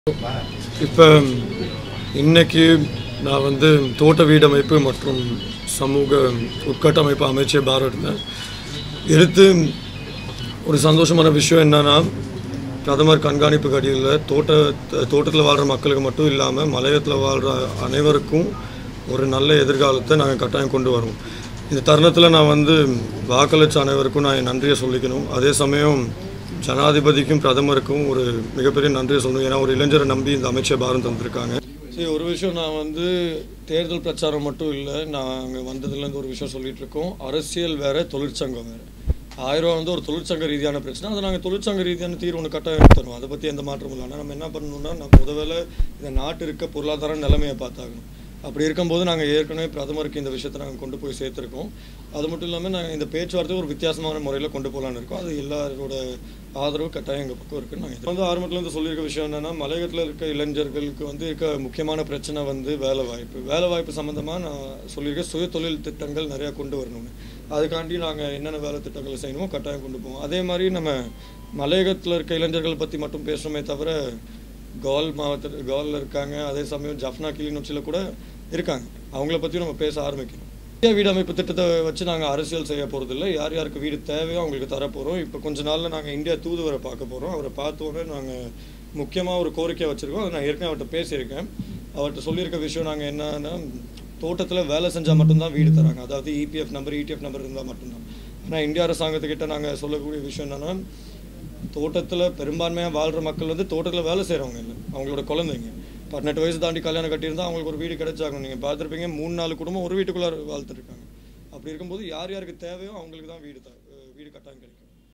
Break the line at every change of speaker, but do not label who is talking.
இப்போ இன்னைக்கு நான் வந்து தோட்ட வீடமைப்பு மற்றும் சமூக உட்கட்டமைப்பு அமைச்சர் பாரதில் எடுத்து ஒரு சந்தோஷமான விஷயம் என்னன்னா பிரதமர் கண்காணிப்பு கடியில் தோட்ட தோட்டத்தில் வாழ்கிற மக்களுக்கு மட்டும் இல்லாமல் மலையத்தில் வாழ்கிற அனைவருக்கும் ஒரு நல்ல எதிர்காலத்தை நாங்கள் கட்டாயம் கொண்டு வரோம் இந்த தருணத்தில் நான் வந்து வாக்களிச்ச அனைவருக்கும் நான் என் நன்றியை சொல்லிக்கணும் அதே சமயம் ஜனாதிபதிக்கும் பிரதமருக்கும் ஒரு மிகப்பெரிய நன்றியை சொல்லணும் ஏன்னா ஒரு இளைஞரை நம்பி இந்த அமைச்சர் பாரம் தந்திருக்காங்க சரி ஒரு விஷயம் நான் வந்து தேர்தல் பிரச்சாரம் மட்டும் இல்லை நாங்கள் வந்ததுலேருந்து ஒரு விஷயம் சொல்லிட்டு இருக்கோம் அரசியல் வேற தொழிற்சங்கம் வேற ஆயிரம் ரூபா வந்து ஒரு தொழிற்சங்க ரீதியான பிரச்சனை அதை நாங்கள் தொழிற்சங்க ரீதியான தீர்வு ஒன்று கட்டாயம் தருவோம் அதை பற்றி எந்த மாற்றமும் இல்லை ஆனால் நம்ம என்ன பண்ணணும்னா நம்ம முதல்ல இந்த நாட்டு இருக்க பொருளாதார நிலைமையை பார்த்தாகணும் அப்படி இருக்கும்போது நாங்கள் ஏற்கனவே பிரதமருக்கு இந்த விஷயத்தை நாங்கள் கொண்டு போய் சேர்த்துருக்கோம் அது மட்டும் இல்லாமல் நாங்கள் இந்த பேச்சுவார்த்தை ஒரு வித்தியாசமான முறையில் கொண்டு போகலான்னு இருக்கோம் அது எல்லாரோட ஆதரவு கட்டாயம் எங்கள் பக்கம் இருக்குன்னு நாங்கள் வந்து ஆரம்பத்துலேருந்து சொல்லியிருக்க விஷயம் என்னென்னா மலையகத்தில் இருக்க இளைஞர்களுக்கு வந்து இருக்க முக்கியமான பிரச்சனை வந்து வேலை வாய்ப்பு வேலை வாய்ப்பு சம்மந்தமாக நான் சொல்லியிருக்கேன் சுய தொழில் திட்டங்கள் நிறையா கொண்டு வரணும்னு அதுக்காண்டி நாங்கள் என்னென்ன வேலை திட்டங்களை செய்யணுமோ கட்டாயம் கொண்டு போவோம் அதே மாதிரி நம்ம மலையகத்தில் இருக்க இளைஞர்கள் பற்றி மட்டும் பேசுகிறோமே தவிர கால் மாவட்டத்தில் காலில் இருக்காங்க அதே சமயம் ஜஃப்னா கிளிநொச்சியில் கூட இருக்காங்க அவங்கள பற்றியும் நம்ம பேச ஆரம்பிக்கணும் இந்தியா வீடு அமைப்பு திட்டத்தை வச்சு நாங்கள் அரசியல் செய்ய போகிறதில்ல யார் யாருக்கு வீடு தேவையோ அவங்களுக்கு தர போகிறோம் இப்போ கொஞ்ச நாளில் நாங்கள் இந்தியா தூதுவரை பார்க்க போகிறோம் அவரை பார்த்தோன்னே நாங்கள் முக்கியமாக ஒரு கோரிக்கை வச்சுருக்கோம் அதை நான் ஏற்கனவே அவர்கிட்ட பேசியிருக்கேன் அவர்கிட்ட சொல்லியிருக்க விஷயம் நாங்கள் என்னன்னா தோட்டத்தில் வேலை செஞ்சால் மட்டும்தான் வீடு தராங்க அதாவது இபிஎஃப் நம்பர் இடிஎஃப் நம்பர் இருந்தால் மட்டும்தான் ஆனால் இந்திய அரசாங்கத்துக்கிட்ட நாங்கள் சொல்லக்கூடிய விஷயம் என்னென்னா தோட்டத்தில் பெரும்பான்மையாக வாழ்கிற மக்கள் வந்து தோட்டத்தில் வேலை செய்கிறவங்க இல்லை அவங்களோட குழந்தைங்க பதினெட்டு வயசு தாண்டி கல்யாணம் கட்டியிருந்தா அவங்களுக்கு ஒரு வீடு கிடைச்சாகணும் நீங்கள் பார்த்துருப்பீங்க மூணு நாலு குடும்பம் ஒரு வீட்டுக்குள்ளே வாழ்த்துருக்காங்க அப்படி இருக்கும்போது யார் யாருக்கு தேவையோ அவங்களுக்கு தான் வீடு த- வீடு கட்டாயம் கிடைக்கும்